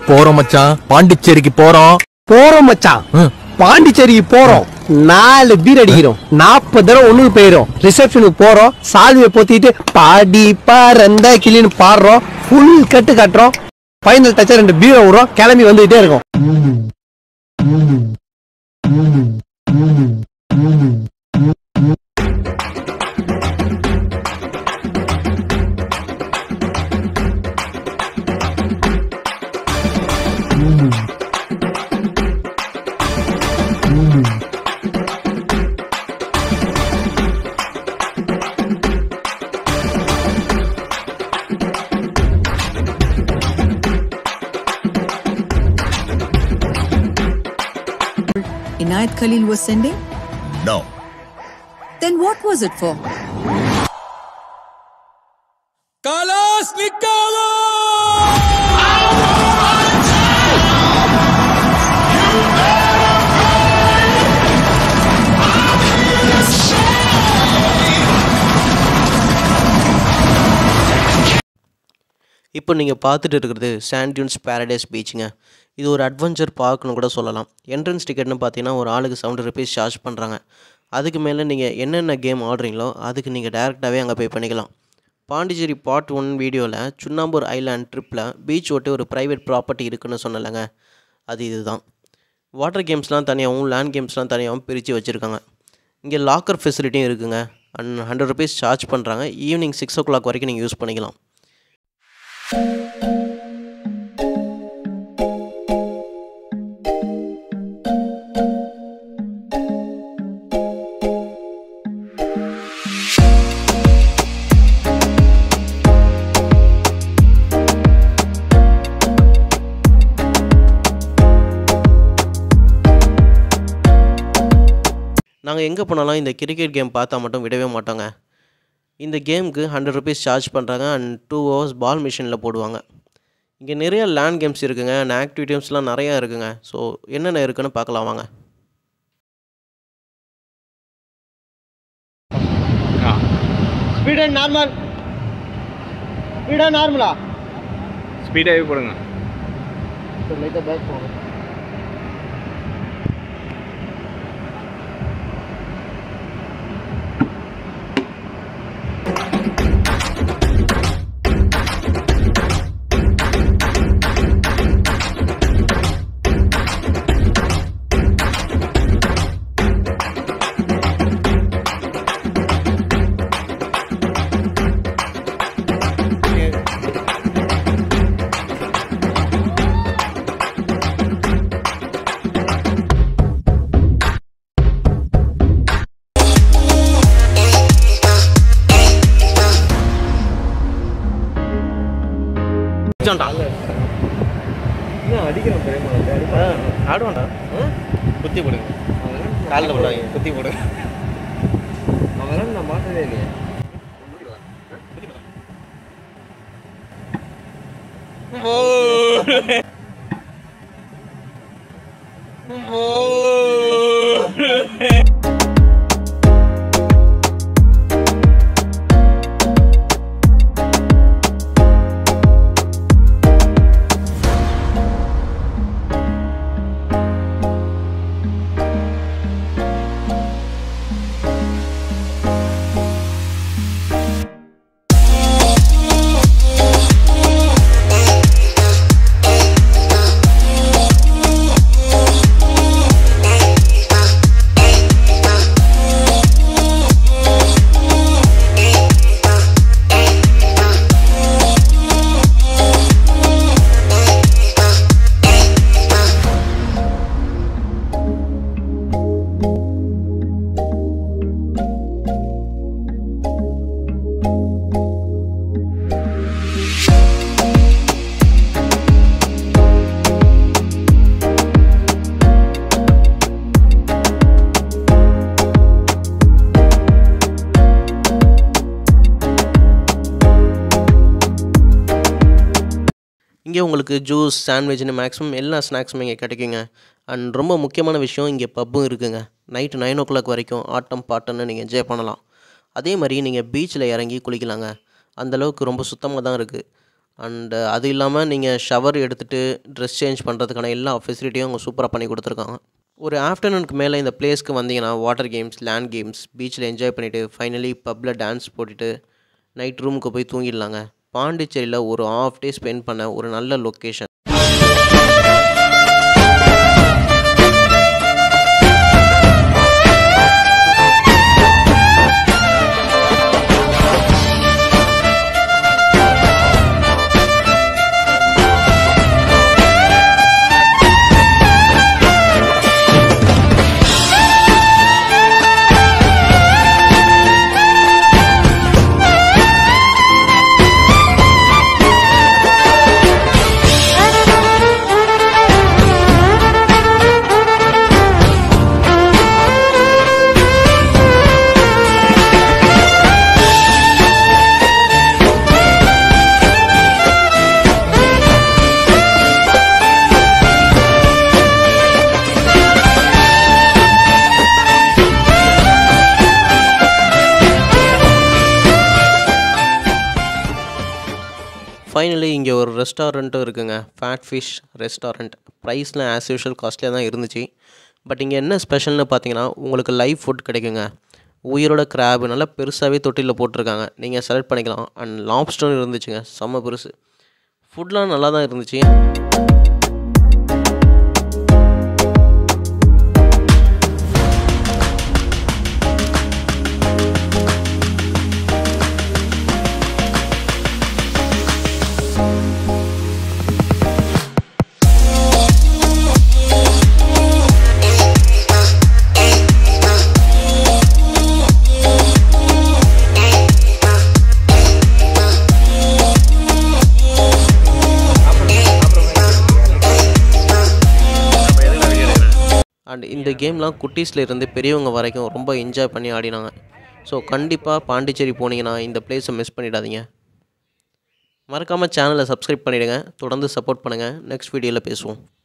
போறோம் மச்சான் பாண்டிச்சேரிக்கு போறோம் போறோம் மச்சான் ம். பாண்டிச்சேரிக்கு போறோம் நாலு பீர் அடிக்கிறோம் நாற்பது தடவை ஒண்ணுக்கு போயிரும் ரிசப்ஷனுக்கு போறோம் சாதியை பொத்திட்டு பாடி பறந்த கிளின்னு பாடுறோம் ஃபுல் கட்டு கட்டுறோம் ஃபைனல் டச்சா ரெண்டு பீரை விடுறோம் கிளம்பி வந்துகிட்டே இருக்கோம் Inayat Khalil was sending? No. Then what was it for? இப்போ நீங்கள் பார்த்துட்டு இருக்கிறது சாண்ட் டியூன்ஸ் பேரடைஸ் பீச்சுங்க இது ஒரு அட்வென்ச்சர் பார்க்னு கூட சொல்லலாம் என்ட்ரன்ஸ் டிக்கெட்னு பார்த்தீங்கன்னா ஒரு ஆளுக்கு செவன்டி ருபீஸ் சார்ஜ் பண்ணுறாங்க அதுக்கு மேலே நீங்கள் என்னென்ன கேம் ஆடுறீங்களோ அதுக்கு நீங்கள் டேரெக்டாகவே அங்கே பே பண்ணிக்கலாம் பாண்டிச்சேரி பார்ட் ஒன் வீடியோவில் சுண்ணாம்பூர் ஐலாண்ட் ட்ரிப்பில் பீச் ஒட்டி ஒரு ப்ரைவேட் ப்ராப்பர்ட்டி இருக்குன்னு சொன்னலைங்க அது இதுதான் வாட்டர் கேம்ஸ்லாம் தனியாகவும் லேண்ட் கேம்ஸ்லாம் தனியாகவும் பிரித்து வச்சுருக்காங்க இங்கே லாக்கர் ஃபெசிலிட்டியும் இருக்குங்க அண்ட் ஹண்ட்ரட் ருபீஸ் சார்ஜ் பண்ணுறாங்க ஈவினிங் சிக்ஸ் ஓ கிளாக் வரைக்கும் நீங்கள் யூஸ் பண்ணிக்கலாம் நாங்கள் எங்கே போனாலும் இந்த கிரிக்கெட் கேம் பார்த்தா மட்டும் விடவே மாட்டோங்க இந்த கேமுக்கு ஹண்ட்ரட் ருபீஸ் சார்ஜ் பண்ணுறாங்க அண்ட் டூ ஹவர்ஸ் பால் மிஷினில் போடுவாங்க இங்கே நிறைய லேண்ட் கேம்ஸ் இருக்குங்க அண்ட் ஆக்டிவிட்டீஸ்லாம் நிறையா இருக்குங்க ஸோ என்னென்ன இருக்குன்னு பார்க்கலாம் வாங்க ஸ்பீட் அண்ட் நார்மல் ஸ்பீடா நார்மலா ஸ்பீடாகவே போடுங்க லைட்டாக பேக் போகணும் ஆடுவாண்டா குத்தி போடுங்க காலில் போடாங்க குத்தி போடுங்க அவெல்லாம் நான் பார்த்ததே இல்லையே இங்கே உங்களுக்கு ஜூஸ் சாண்ட்விச்னு மேக்ஸிமம் எல்லா ஸ்நாக்ஸும் இங்கே கிடைக்குங்க அண்ட் ரொம்ப முக்கியமான விஷயம் இங்கே பப்பும் இருக்குங்க நைட்டு நைன் ஓ கிளாக் வரைக்கும் ஆட்டம் பாட்டம்னு நீங்கள் என்ஜாய் பண்ணலாம் அதே மாதிரி நீங்கள் பீச்சில் இறங்கி குளிக்கலாங்க அந்தளவுக்கு ரொம்ப சுத்தமாக தான் இருக்குது அண்டு அது இல்லாமல் நீங்கள் ஷவர் எடுத்துகிட்டு ட்ரெஸ் சேஞ்ச் பண்ணுறதுக்கான எல்லா ஃபெசிலிட்டியும் அவங்க சூப்பராக பண்ணி கொடுத்துருக்காங்க ஒரு ஆஃப்டர்நூனுக்கு மேலே இந்த பிளேஸ்க்கு வந்தீங்கன்னா வாட்டர் கேம்ஸ் லேண்ட் கேம்ஸ் பீச்சில் என்ஜாய் பண்ணிவிட்டு ஃபைனலி பப்பில் டான்ஸ் போட்டுட்டு நைட் ரூமுக்கு போய் தூங்கிடலாங்க பாண்டிச்சேரியில் ஒரு ஆஃப் டே ஸ்பெண்ட் பண்ண ஒரு நல்ல லொக்கேஷன் ஃபைனலி இங்கே ஒரு ரெஸ்டாரண்ட்டும் இருக்குங்க ஃபேட் ஃபிஷ் ரெஸ்டாரண்ட் ப்ரைஸ்லாம் ஆஸ் யூஷுவல் காஸ்ட்லியாக தான் இருந்துச்சு பட் இங்கே என்ன ஸ்பெஷல்னு பார்த்தீங்கன்னா உங்களுக்கு லைவ் ஃபுட் கிடைக்குங்க உயிரோட கிராப் நல்லா பெருசாகவே தொட்டிலில் போட்டிருக்காங்க நீங்கள் செலக்ட் பண்ணிக்கலாம் அண்ட் லாப்ஸ்டரும் இருந்துச்சுங்க செம்ம பெருசு ஃபுட்லாம் நல்லா தான் இருந்துச்சு அண்ட் இந்த கேம்லாம் குட்டீஸில் இருந்து பெரியவங்க வரைக்கும் ரொம்ப என்ஜாய் பண்ணி ஆடினாங்க ஸோ கண்டிப்பாக பாண்டிச்சேரி போனீங்கன்னா இந்த பிளேஸை மிஸ் பண்ணிடாதீங்க மறக்காமல் சேனலை சப்ஸ்கிரைப் பண்ணிவிடுங்க தொடர்ந்து சப்போர்ட் பண்ணுங்கள் நெக்ஸ்ட் வீடியோவில் பேசுவோம்